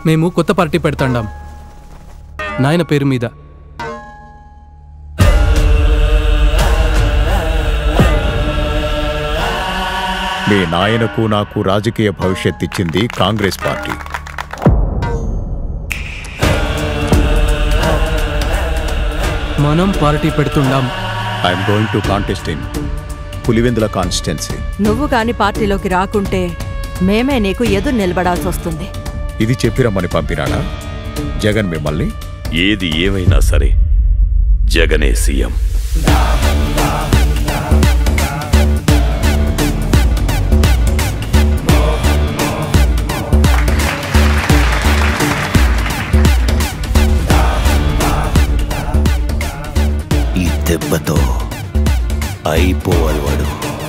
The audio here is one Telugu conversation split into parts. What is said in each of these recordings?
మేము కొత్త పార్టీ పెడతాండాం నాయన పేరు మీద మీ నాయనకు నాకు రాజకీయ భవిష్యత్ ఇచ్చింది కాంగ్రెస్ పార్టీ మనం పార్టీ పెడుతుండాం I'm going to contest in Pulivendula constituency నువ్వు కాని పార్టీలోకి రాకుంటే మేమే నీకు ఎదురు నిలబడాల్సి వస్తుంది ఇది చెప్పిరమ్మని పంపినాడా జగన్ మిమ్మల్ని ఏది ఏమైనా సరే జగనే సీఎం ఈ దెబ్బతో అయిపోవాలి వాడు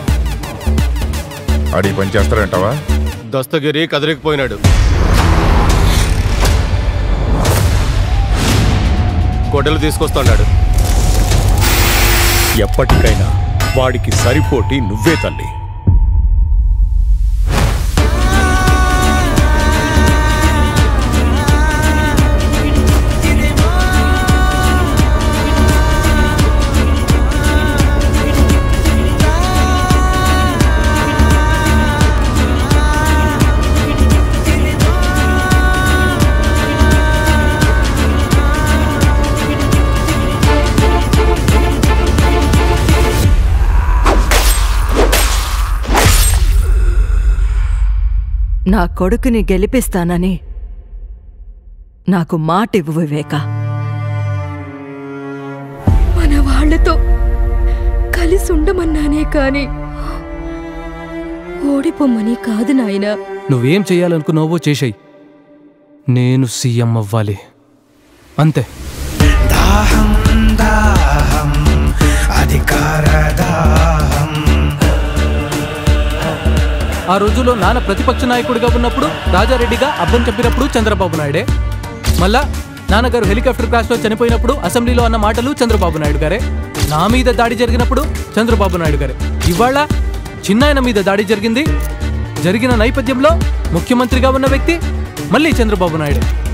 అడిగి పని చేస్తారంటావా దస్తగిరి కదిలికిపోయినాడు గొడ్డలు తీసుకొస్తున్నాడు ఎప్పటికైనా వాడికి సరిపోటి నువ్వే తల్లి నా కొడుకుని గెలిపిస్తానని నాకు మాటివ్వు వివేక మన వాళ్ళతో కలిసి ఉండమన్నానే కాని ఓడిపోమ్మని కాదు నాయనా నువ్వేం చేయాలనుకున్నావో చేసేయి నేను సీఎం అవ్వాలి అంతే దాహం దాహం అధికార దాహం ఆ రోజుల్లో నాన్న ప్రతిపక్ష నాయకుడిగా ఉన్నప్పుడు రాజారెడ్డిగా అబ్బం చెప్పినప్పుడు చంద్రబాబు నాయుడే మళ్ళా నాన్నగారు హెలికాప్టర్ క్రాష్లో చనిపోయినప్పుడు అసెంబ్లీలో అన్న మాటలు చంద్రబాబు నాయుడు గారే నా మీద దాడి జరిగినప్పుడు చంద్రబాబు నాయుడు గారే ఇవాళ చిన్నాయన మీద దాడి జరిగింది జరిగిన నేపథ్యంలో ముఖ్యమంత్రిగా ఉన్న వ్యక్తి మళ్ళీ చంద్రబాబు నాయుడే